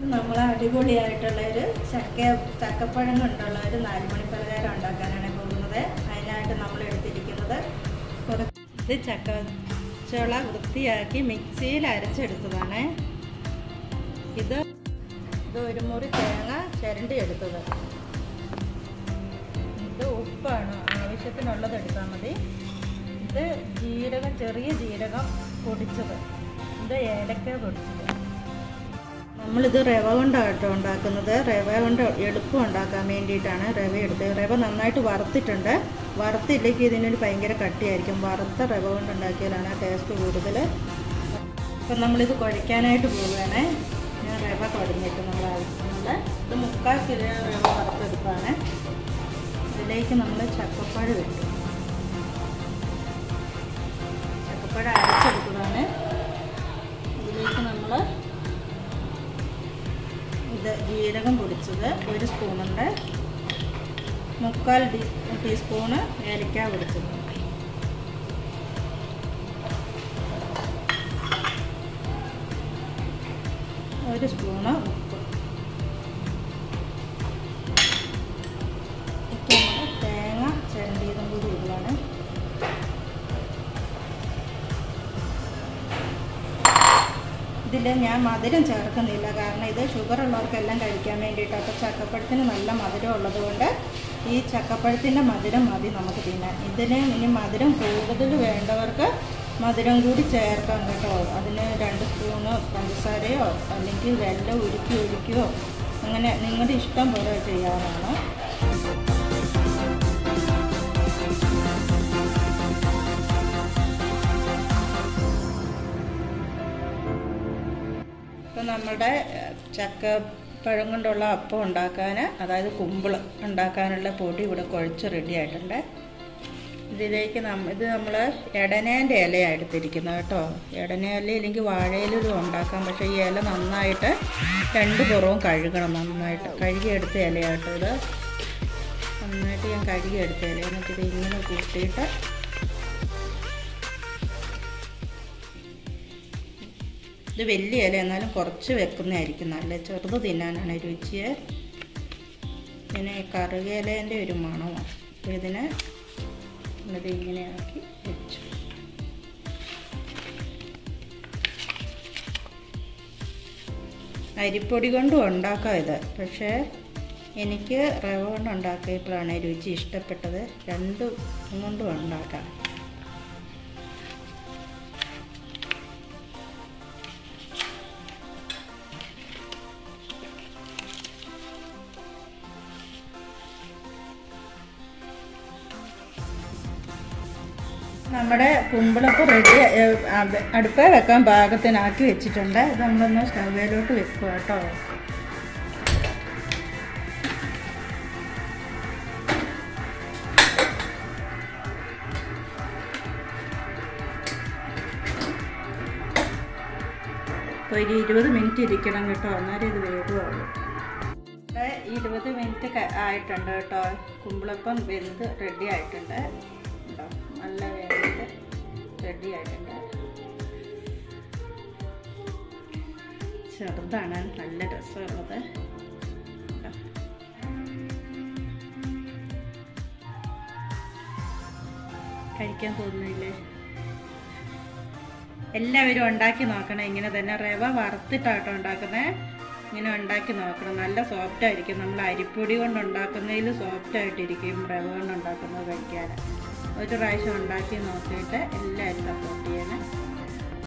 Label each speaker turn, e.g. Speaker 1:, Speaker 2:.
Speaker 1: നമ്മൾ അടിപൊളിയായിട്ടുള്ള ഒരു ചക്ക ചക്കപ്പഴം കൊണ്ടുള്ള ഒരു നാലുമണി പലഹാരം ഉണ്ടാക്കാനാണ് പോകുന്നത് അതിനായിട്ട് നമ്മൾ എടുത്തിരിക്കുന്നത് കുറച്ച് ഇത് ചക്ക ചുള വൃത്തിയാക്കി മിക്സിയിൽ അരച്ചെടുത്തതാണ് ഇത് ഇത് ഒരു മുറി തേങ്ങ ചിരണ്ടി എടുത്തത് ഇത് ഉപ്പാണ് ആവശ്യത്തിനുള്ളത് എടുത്താൽ മതി ഇത് ജീരകം ചെറിയ ജീരകം പൊടിച്ചത് ഇത് ഏലക്ക പൊടിച്ചത് നമ്മളിത് റവ കൊണ്ടാണ് കേട്ടോ ഉണ്ടാക്കുന്നത് റവ കൊണ്ട് എളുപ്പം ഉണ്ടാക്കാൻ വേണ്ടിയിട്ടാണ് റവ എടുത്തത് റവ നന്നായിട്ട് വറുത്തിട്ടുണ്ട് വറുത്തില്ലെങ്കിൽ ഇതിനൊരു ഭയങ്കര കട്ടിയായിരിക്കും വറുത്ത റവ കൊണ്ട് ഉണ്ടാക്കിയാലാണ് ടേസ്റ്റ് കൂടുതൽ അപ്പം നമ്മളിത് കുഴയ്ക്കാനായിട്ട് പോവുകയാണ് ഞാൻ റവ കുഴഞ്ഞിട്ട് നമ്മൾ ആവശ്യമുള്ള ഇത് മുക്കാൽ കിലോ റവ വറുത്തെടുപ്പാണ് ഇതിലേക്ക് നമ്മൾ ചക്കപ്പഴം ഇട്ടു ചക്കപ്പഴം അരച്ചെടുത്തതാണ് ഇതിലേക്ക് നമ്മൾ ഇത് ജീരകം പൊടിച്ചത് ഒരു സ്പൂണുണ്ട് മുക്കാൽ ടീ ടീസ്പൂണ് ഏലക്ക പൊടിച്ചത് ഒരു സ്പൂണ് ഉപ്പ് ഇപ്പം നമ്മൾ തേങ്ങ ചിരണ്ടിയതും കൂടി ഇടുകയാണ് ഇതിൽ ഞാൻ മധുരം ചേർക്കുന്നില്ല കാരണം ഇത് ഷുഗർ ഉള്ളവർക്കെല്ലാം കഴിക്കാൻ വേണ്ടിയിട്ട് അപ്പോൾ ചക്കപ്പഴത്തിന് നല്ല മധുരം ഉള്ളതുകൊണ്ട് ഈ ചക്കപ്പഴത്തിൻ്റെ മധുരം മതി നമുക്ക് തിന്നാൻ ഇതിന് ഇനി മധുരം കൂടുതൽ വേണ്ടവർക്ക് മധുരം കൂടി ചേർക്കാം കേട്ടോ അതിന് രണ്ട് സ്പൂണ് പഞ്ചസാരയോ അല്ലെങ്കിൽ വെള്ളം ഉരുക്കി ഒഴിക്കുകയോ അങ്ങനെ നിങ്ങളുടെ ഇഷ്ടം പോലെ ചെയ്യാറാണ് ഇപ്പം നമ്മുടെ ചക്കപ്പഴം കൊണ്ടുള്ള അപ്പം ഉണ്ടാക്കാൻ അതായത് കുമ്പിള് ഉണ്ടാക്കാനുള്ള പൊടി ഇവിടെ കുഴച്ച് റെഡി ആയിട്ടുണ്ട് ഇതിലേക്ക് നമ്മ ഇത് നമ്മൾ എടനേൻ്റെ ഇലയാണ് എടുത്തിരിക്കുന്നത് കേട്ടോ എടനേല ഇല്ലെങ്കിൽ വാഴയിലും ഉണ്ടാക്കാം പക്ഷേ ഈ ഇല നന്നായിട്ട് രണ്ട് പുറവും കഴുകണം നന്നായിട്ട് കഴുകിയെടുത്ത ഇലയാട്ടോ ഇത് നന്നായിട്ട് ഞാൻ കഴുകിയെടുത്ത ഇല എന്നിട്ട് ഇത് ഇങ്ങനെ കൂട്ടിയിട്ട് ഇത് വലിയ ഇല എന്നാലും കുറച്ച് വെക്കുന്നതായിരിക്കും നല്ല ചെറുത് തിന്നാനാണ് രുചിയെ പിന്നെ കറുകയിലേൻ്റെ ഒരു മണമാണ് അപ്പോൾ ഇതിനെ ഇത് ഇങ്ങനെയാക്കി വെച്ചു അരിപ്പൊടി കൊണ്ടും ഉണ്ടാക്കാം ഇത് പക്ഷേ എനിക്ക് റവ കൊണ്ട് ഉണ്ടാക്കിയപ്പോഴാണ് രുചി ഇഷ്ടപ്പെട്ടത് രണ്ടും കൊണ്ടും ഉണ്ടാക്കാം നമ്മുടെ കുമ്പിളപ്പ് റെഡി അടുപ്പേ വെക്കാൻ പാകത്തിനാക്കി വെച്ചിട്ടുണ്ട് ഇത് നമ്മളൊന്ന് സ്റ്റവേലോട്ട് വെക്കുക കേട്ടോ ഒരു ഇരുപത് മിനിറ്റ് ഇരിക്കണം കേട്ടോ അന്നേരം ഇത് വേഗമാവും ഇവിടെ ഇരുപത് മിനിറ്റ് ആയിട്ടുണ്ട് കേട്ടോ കുമ്പിളപ്പം വെന്ത് റെഡി ആയിട്ടുണ്ട് കേട്ടോ നല്ല വേണ്ടിയിട്ട് റെഡി ആയിട്ടുണ്ട് ചെറുതാണ് നല്ല രസമുള്ളത് കഴിക്കാൻ തോന്നുന്നില്ലേ എല്ലാവരും ഉണ്ടാക്കി നോക്കണം ഇങ്ങനെ തന്നെ റവ വറുത്തിട്ടാട്ടോ ഉണ്ടാക്കുന്നത് ഇങ്ങനെ ഉണ്ടാക്കി നോക്കണം നല്ല സോഫ്റ്റ് ആയിരിക്കും നമ്മൾ അരിപ്പൊടി കൊണ്ട് ഉണ്ടാക്കുന്നതിൽ സോഫ്റ്റ് ആയിട്ടിരിക്കും റവ കൊണ്ട് ഉണ്ടാക്കുന്നത് കഴിക്കാൻ ഒരു പ്രാവശ്യം ഉണ്ടാക്കി നോക്കിയിട്ട് എല്ലാവരും സപ്പോർട്ട് ചെയ്യണം